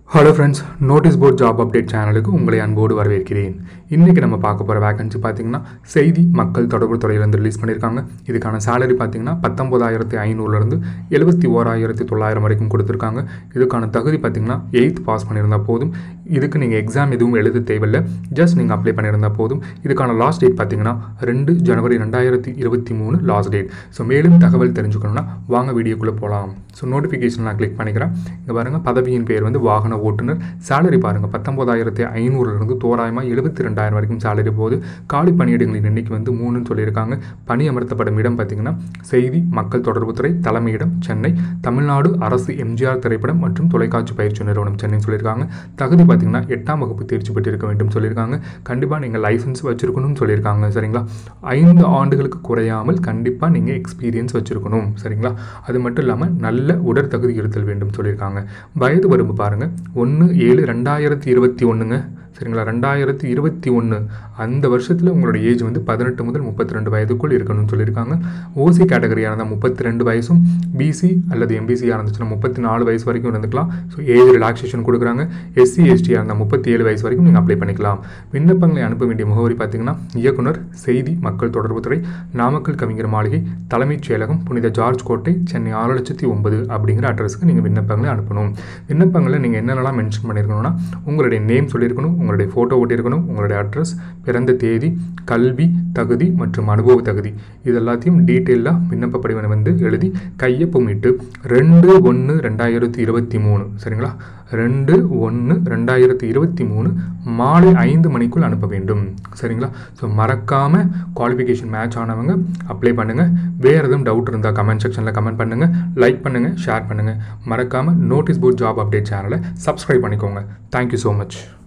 hello friends notice board job update சேனலுக்கு உங்களை அன்போடு வரவேற்கிறேன் இன்றைக்கி நம்ம பார்க்க போகிற வேகன்சி பார்த்தீங்கன்னா செய்தி மக்கள் தொடர்பு துறையிலேருந்து ரிலீஸ் பண்ணியிருக்காங்க இதுக்கான சேலரி பார்த்தீங்கன்னா பத்தொம்போதாயிரத்தி ஐநூறுலேருந்து எழுபத்தி ஓராயிரத்தி தொள்ளாயிரம் வரைக்கும் கொடுத்துருக்காங்க இதுக்கான தகுதி பார்த்தீங்கன்னா எயித் பாஸ் பண்ணியிருந்தா போதும் இதுக்கு நீங்கள் எக்ஸாம் எதுவும் எழுத தேவையில்லை ஜஸ்ட் நீங்கள் அப்ளை பண்ணியிருந்தா போதும் இதுக்கான லாஸ்ட் டேட் பார்த்தீங்கன்னா ரெண்டு ஜனவரி ரெண்டாயிரத்தி இருபத்தி மூணு லாஸ்ட் டேட் ஸோ மேலும் தகவல் தெரிஞ்சுக்கணும்னா வாங்க வீடியோக்குள்ளே போகலாம் ஸோ நோட்டிஃபிகேஷன் நான் கிளிக் பண்ணிக்கிறேன் இங்கே பாருங்கள் பதவியின் பேர் வந்து வாகன ஓட்டுநர் சேலரி பாருங்கள் பத்தொம்போதாயிரத்தி ஐநூறுலேருந்து தோராயமாக எழுபத்தி ரெண்டாயிரம் வரைக்கும் சேலரி போகுது காலி பணியிடங்களின் எண்ணிக்கை வந்து மூணுன்னு சொல்லியிருக்காங்க பணி அமர்த்தப்படும் இடம் பார்த்தீங்கன்னா செய்தி மக்கள் தொடர்புத்துறை தலைமையிடம் சென்னை தமிழ்நாடு அரசு எம்ஜிஆர் திரைப்படம் மற்றும் தொலைக்காட்சி பயிற்சி நிறுவனம் சென்னைன்னு சொல்லியிருக்காங்க தகுதி பார்த்தீங்கன்னா எட்டாம் வகுப்பு தேர்ச்சி பெற்றிருக்க வேண்டும் சொல்லியிருக்காங்க கண்டிப்பாக நீங்கள் லைசன்ஸ் வச்சுருக்கணும்னு சொல்லியிருக்காங்க சரிங்களா ஐந்து ஆண்டுகளுக்கு குறையாமல் கண்டிப்பாக நீங்கள் எக்ஸ்பீரியன்ஸ் வச்சுருக்கணும் சரிங்களா அது மட்டும் இல்லாமல் நல்ல உடற்தகுதி இருத்தல் வேண்டும் சொல்லியிருக்காங்க வயது வரம்பு பாருங்கள் ஒன்று ஏழு ரெண்டாயிரத்தி இருபத்தி ஒன்றுங்க சரிங்களா ரெண்டாயிரத்தி இருபத்தி ஒன்று அந்த வருஷத்தில் உங்களோட ஏஜ் வந்து பதினெட்டு முதல் முப்பத்தி ரெண்டு வயதுக்குள் இருக்கணும்னு சொல்லியிருக்காங்க ஓசி கேட்டகரியாக இருந்தால் முப்பத்தி ரெண்டு வயசும் பிசி அல்லது எம்பிசியாக இருந்துச்சுன்னா முப்பத்தி நாலு வயசு வரைக்கும் இருந்துக்கலாம் ஸோ ஏஜ் ரிலாக்ஸேஷன் கொடுக்குறாங்க எஸ்சி எஸ்டியாக இருந்தால் முப்பத்தி ஏழு வயசு வரைக்கும் நீங்கள் அப்ளை பண்ணிக்கலாம் விண்ணப்பங்களை அனுப்ப வேண்டிய முகவரி பார்த்தீங்கன்னா இயக்குனர் செய்தி மக்கள் தொடர்புத்துறை நாமக்கல் கவிஞர் மாளிகை தலைமைச் செயலகம் புனித ஜார்ஜ் கோட்டை சென்னை ஆறு லட்சத்தி ஒன்பது அப்படிங்கிற அட்ரஸ்க்கு நீங்கள் விண்ணப்பங்களை அனுப்பணும் விண்ணப்பங்களை நீங்கள் என்னென்னலாம் மென்ஷன் பண்ணியிருக்கணும்னா உங்களுடைய நேம் சொல்லியிருக்கணும் உங்களுடைய ஃபோட்டோ ஒட்டியிருக்கணும் உங்களுடைய அட்ரஸ் பிறந்த தேதி கல்வி தகுதி மற்றும் அனுபவ தகுதி இது எல்லாத்தையும் டீட்டெயிலாக விண்ணப்ப படிவனை வந்து எழுதி கையொப்பமிட்டு ரெண்டு ஒன்று ரெண்டாயிரத்தி இருபத்தி மூணு சரிங்களா ரெண்டு ஒன்று ரெண்டாயிரத்தி இருபத்தி மூணு மாலை ஐந்து மணிக்குள் அனுப்ப வேண்டும் சரிங்களா ஸோ மறக்காமல் குவாலிஃபிகேஷன் மேட்ச் ஆனவங்க அப்ளை பண்ணுங்கள் வேறு எதுவும் டவுட் இருந்தால் கமெண்ட் செக்ஷனில் கமெண்ட் பண்ணுங்கள் லைக் பண்ணுங்கள் ஷேர் பண்ணுங்கள் மறக்காமல் நோட்டீஸ் போர்ட் ஜாப் அப்டேட் சேனலை சப்ஸ்கிரைப் பண்ணிக்கோங்க தேங்க்யூ ஸோ மச்